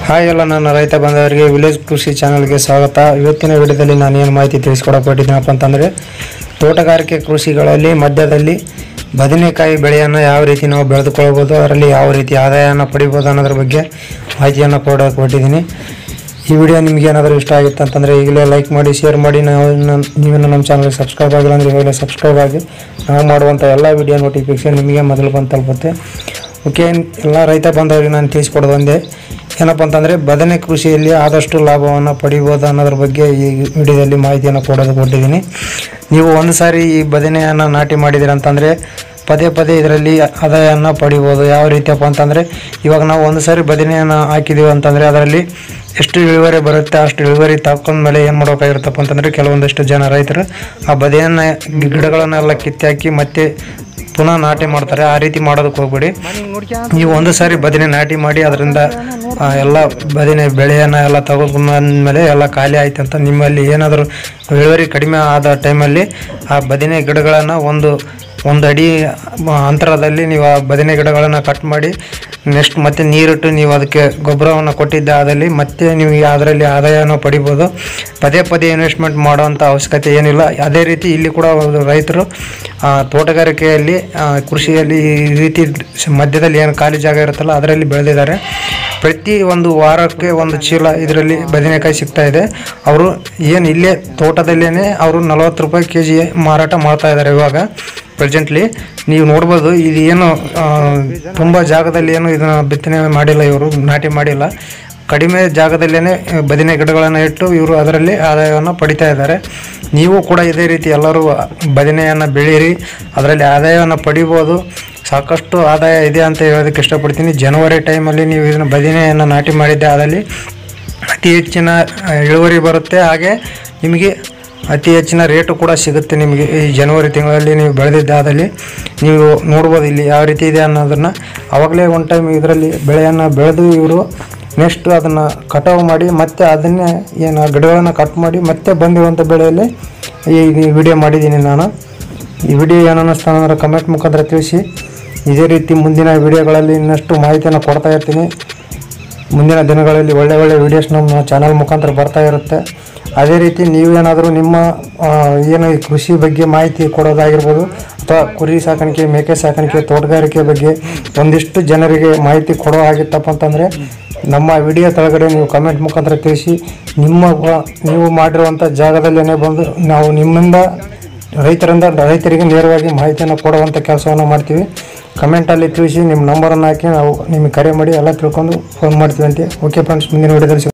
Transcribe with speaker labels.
Speaker 1: hi ಎಲ್ಲ ನನ್ನ ರೈತ ಬಂದವರಿಗೆ ವಿಲೇಜ್ ಕೃಷಿ ಚಾನಲ್ಗೆ ಸ್ವಾಗತ ಇವತ್ತಿನ ವಿಡಿಯೋದಲ್ಲಿ ನಾನು ಏನು ಮಾಹಿತಿ ತಿಳಿಸ್ಕೊಡಕೊಟ್ಟಿದ್ದೀನಪ್ಪ ಅಂತಂದರೆ ತೋಟಗಾರಿಕೆ ಕೃಷಿಗಳಲ್ಲಿ ಮಧ್ಯದಲ್ಲಿ ಬದನೆಕಾಯಿ ಬೆಳೆಯನ್ನು ಯಾವ ರೀತಿ ನಾವು ಬೆಳೆದುಕೊಳ್ಬೋದು ಅದರಲ್ಲಿ ಯಾವ ರೀತಿ ಆದಾಯವನ್ನು ಪಡಿಬೋದು ಅನ್ನೋದ್ರ ಬಗ್ಗೆ ಮಾಹಿತಿಯನ್ನು ಕೂಡ ಕೊಟ್ಟಿದ್ದೀನಿ ಈ ವಿಡಿಯೋ ನಿಮಗೆ ಏನಾದರೂ ಇಷ್ಟ ಆಗಿತ್ತು ಅಂತಂದರೆ ಈಗಲೇ ಲೈಕ್ ಮಾಡಿ ಶೇರ್ ಮಾಡಿ ನಾವು ಇನ್ನು- ನೀವೇನು ನಮ್ಮ ಚಾನಲ್ಗೆ ಸಬ್ಸ್ಕ್ರೈಬ್ ಆಗಿಲ್ಲ ಅಂದರೆ ಈಗಲೇ ಸಬ್ಸ್ಕ್ರೈಬ್ ಆಗಿ ನಾವು ಮಾಡುವಂಥ ಎಲ್ಲ ವಿಡಿಯೋ ನೋಟಿಫಿಕೇಶನ್ ನಿಮಗೆ ಮೊದಲು ಬಂದು ತಲುಪುತ್ತೆ ಓಕೆ ಎಲ್ಲ ರೈತ ಬಂದವರಿಗೆ ನಾನು ತಿಳಿಸ್ಕೊಡೋದು ಒಂದೇ ಏನಪ್ಪ ಅಂತಂದರೆ ಬದನೆ ಕೃಷಿಯಲ್ಲಿ ಆದಷ್ಟು ಲಾಭವನ್ನು ಪಡಿಬೋದು ಅನ್ನೋದ್ರ ಬಗ್ಗೆ ಈ ವಿಡಿಯೋದಲ್ಲಿ ಮಾಹಿತಿಯನ್ನು ಕೊಡೋದು ಕೊಟ್ಟಿದ್ದೀನಿ ನೀವು ಒಂದು ಸಾರಿ ಈ ಬದನೆಯನ್ನು ನಾಟಿ ಮಾಡಿದ್ದೀರ ಅಂತಂದರೆ ಪದೇ ಪದೇ ಇದರಲ್ಲಿ ಆದಾಯವನ್ನು ಪಡಿಬೋದು ಯಾವ ರೀತಿಯಪ್ಪ ಅಂತಂದರೆ ಇವಾಗ ನಾವು ಒಂದು ಸಾರಿ ಬದನೆಯನ್ನು ಹಾಕಿದ್ದೀವಿ ಅಂತಂದರೆ ಅದರಲ್ಲಿ ಎಷ್ಟು ಇಳುವರಿ ಬರುತ್ತೆ ಅಷ್ಟು ಇಳುವರಿ ತಗೊಂಡ್ಮೇಲೆ ಏನು ಮಾಡ್ಬೇಕಾಗಿರುತ್ತಪ್ಪ ಅಂತಂದರೆ ಕೆಲವೊಂದಷ್ಟು ಜನ ರೈತರು ಆ ಬದನೆಯನ್ನು ಗಿಡಗಳನ್ನೆಲ್ಲ ಕಿತ್ತಿ ಹಾಕಿ ಮತ್ತೆ ಪುನಃ ನಾಟಿ ಮಾಡ್ತಾರೆ ಆ ರೀತಿ ಮಾಡೋದಕ್ಕೆ ಹೋಗ್ಬೇಡಿ ನೀವು ಒಂದು ಸಾರಿ ಬದನೆ ನಾಟಿ ಮಾಡಿ ಅದರಿಂದ ಆ, ಎಲ್ಲ ಬದನೆ ಬೆಳೆಯನ್ನು ಎಲ್ಲ ತಗೊಂಡ್ಮೇಲೆ ಎಲ್ಲ ಖಾಲಿ ಆಯ್ತು ಅಂತ ನಿಮ್ಮಲ್ಲಿ ಏನಾದರೂ ಇಳುವರಿ ಕಡಿಮೆ ಆದ ಟೈಮಲ್ಲಿ ಆ ಬದನೆ ಗಿಡಗಳನ್ನು ಒಂದು ಒಂದು ಅಡಿ ಮ, ಅಂತರದಲ್ಲಿ ನೀವು ಆ ಬದನೆ ಗಿಡಗಳನ್ನು ಕಟ್ ಮಾಡಿ ನೆಕ್ಸ್ಟ್ ಮತ್ತೆ ನೀರಿಟ್ಟು ನೀವು ಅದಕ್ಕೆ ಗೊಬ್ಬರವನ್ನು ಕೊಟ್ಟಿದ್ದ ಅದಲ್ಲಿ ಮತ್ತೆ ನೀವು ಅದರಲ್ಲಿ ಆದಾಯವನ್ನು ಪಡಿಬೋದು ಪದೇ ಪದೇ ಇನ್ವೆಸ್ಟ್ಮೆಂಟ್ ಮಾಡೋವಂಥ ಅವಶ್ಯಕತೆ ಏನಿಲ್ಲ ಅದೇ ರೀತಿ ಇಲ್ಲಿ ಕೂಡ ಒಂದು ರೈತರು ಆ, ತೋಟಗಾರಿಕೆಯಲ್ಲಿ ಆ, ಕೃಷಿಯಲ್ಲಿ ಈ ರೀತಿ ಸ- ಮಧ್ಯದಲ್ಲಿ ಏನು ಖಾಲಿ ಜಾಗ ಇರುತ್ತಲ್ಲ ಅದರಲ್ಲಿ ಬೆಳೆದಿದ್ದಾರೆ ಪ್ರತಿ ಒಂದು ವಾರಕ್ಕೆ ಒಂದು ಚೀಲ ಇದರಲ್ಲಿ ಬದನೆಕಾಯಿ ಸಿಗ್ತಾ ಇದೆ ಅವರು ಏನು ಇಲ್ಲೇ ತೋಟದಲ್ಲೇ ಅವರು ನಲವತ್ತು ರೂಪಾಯಿ ಕೆ ಜಿ ಮಾರಾಟ ಮಾಡ್ತಾ ಇದ್ದಾರೆ ಇವಾಗ ಪ್ರೆಸೆಂಟ್ಲಿ ನೀವು ನೋಡ್ಬೋದು ಇದು ಏನು ಆ, ತುಂಬ ಜಾಗದಲ್ಲಿ ಏನು ಇದನ್ನು ಬಿತ್ತನೆ ಮಾಡಿಲ್ಲ ಇವರು ನಾಟಿ ಮಾಡಿಲ್ಲ ಕಡಿಮೆ ಜಾಗದಲ್ಲೇ ಬದನೆ ಗಿಡಗಳನ್ನು ಇಟ್ಟು ಇವರು ಅದರಲ್ಲಿ ಆದಾಯವನ್ನು ಪಡಿತಾ ಇದ್ದಾರೆ ನೀವು ಕೂಡ ಇದೇ ರೀತಿ ಎಲ್ಲರೂ ಬದನೆಯನ್ನು ಬೆಳೀರಿ ಅದರಲ್ಲಿ ಆದಾಯವನ್ನು ಪಡಿಬೋದು ಸಾಕಷ್ಟು ಆದಾಯ ಇದೆ ಅಂತ ಹೇಳೋದಕ್ಕೆ ಇಷ್ಟಪಡ್ತೀನಿ ಜನವರಿ ಟೈಮಲ್ಲಿ ನೀವು ಇದನ್ನು ಬದನೆಯನ್ನು ನಾಟಿ ಮಾಡಿದ್ದೆ ಅದರಲ್ಲಿ ಅತಿ ಹೆಚ್ಚಿನ ಆ, ಇಳುವರಿ ಬರುತ್ತೆ ಹಾಗೆ ನಿಮಗೆ ಅತಿ ಹೆಚ್ಚಿನ ರೇಟು ಕೂಡ ಸಿಗುತ್ತೆ ನಿಮಗೆ ಈ ಜನವರಿ ತಿಂಗಳಲ್ಲಿ ನೀವು ಬೆಳೆದಿದ್ದಾದಲ್ಲಿ ನೀವು ನೋಡ್ಬೋದು ಇಲ್ಲಿ ಯಾವ ರೀತಿ ಇದೆ ಅನ್ನೋದನ್ನು ಆವಾಗಲೇ ಒನ್ ಟೈಮ್ ಇದರಲ್ಲಿ ಬೆಳೆಯನ್ನು ಬೆಳೆದು ಇವರು ನೆಕ್ಸ್ಟ್ ಅದನ್ನು ಕಟಾವು ಮಾಡಿ ಮತ್ತೆ ಅದನ್ನೇ ಏನು ಗಿಡಗಳನ್ನು ಕಟ್ ಮಾಡಿ ಮತ್ತೆ ಬಂದಿರುವಂಥ ಬೆಳೆಯಲ್ಲಿ ಈ ವಿಡಿಯೋ ಮಾಡಿದ್ದೀನಿ ನಾನು ಈ ವಿಡಿಯೋ ಏನು ಅನ್ನಿಸ್ತಾ ಅಂದ್ರೆ ಕಮೆಂಟ್ ಮುಖಾಂತರ ತಿಳಿಸಿ ಇದೇ ರೀತಿ ಮುಂದಿನ ವಿಡಿಯೋಗಳಲ್ಲಿ ಇನ್ನಷ್ಟು ಮಾಹಿತಿಯನ್ನು ಕೊಡ್ತಾ ಇರ್ತೀನಿ ಮುಂದಿನ ದಿನಗಳಲ್ಲಿ ಒಳ್ಳೆ ಒಳ್ಳೆ ವೀಡಿಯೋಸ್ ನಮ್ಮ ಚಾನಲ್ ಮುಖಾಂತರ ಬರ್ತಾ ಇರುತ್ತೆ ಅದೇ ರೀತಿ ನೀವೇನಾದರೂ ನಿಮ್ಮ ಆ, ಏನು ಈ ಕೃಷಿ ಬಗ್ಗೆ ಮಾಹಿತಿ ಕೊಡೋದಾಗಿರ್ಬೋದು ಅಥವಾ ಕುರಿ ಸಾಕಾಣಿಕೆ ಮೇಕೆ ಸಾಕಾಣಿಕೆ ತೋಟಗಾರಿಕೆ ಬಗ್ಗೆ ಒಂದಿಷ್ಟು ಜನರಿಗೆ ಮಾಹಿತಿ ಕೊಡೋ ಆಗಿತ್ತಪ್ಪ ಅಂತಂದರೆ ನಮ್ಮ ವಿಡಿಯೋ ಕೆಳಗಡೆ ನೀವು ಕಮೆಂಟ್ ಮುಖಾಂತರ ತಿಳಿಸಿ ನಿಮ್ಮ ವ- ನೀವು ಮಾಡಿರುವಂಥ ಜಾಗದಲ್ಲೇ ಬಂದು ನಾವು ನಿಮ್ಮಿಂದ ರೈತರಿಂದ ರೈತರಿಗೆ ನೇರವಾಗಿ ಮಾಹಿತಿಯನ್ನು ಕೊಡುವಂಥ ಕೆಲಸವನ್ನು ಮಾಡ್ತೀವಿ ಕಮೆಂಟಲ್ಲಿ ತಿಳಿಸಿ ನಿಮ್ಮ ನಂಬರನ್ನು ಹಾಕಿ ನಾವು ನಿಮಗೆ ಕರೆ ಮಾಡಿ ಎಲ್ಲ ತಿಳ್ಕೊಂಡು ಫೋನ್ ಮಾಡ್ತೀವಿ ಅಂತ ಓಕೆ ಫ್ರೆಂಡ್ಸ್ ಮುಂದಿನ ವಿಡಿಯೋದಲ್ಲಿ ಸಿಗ್-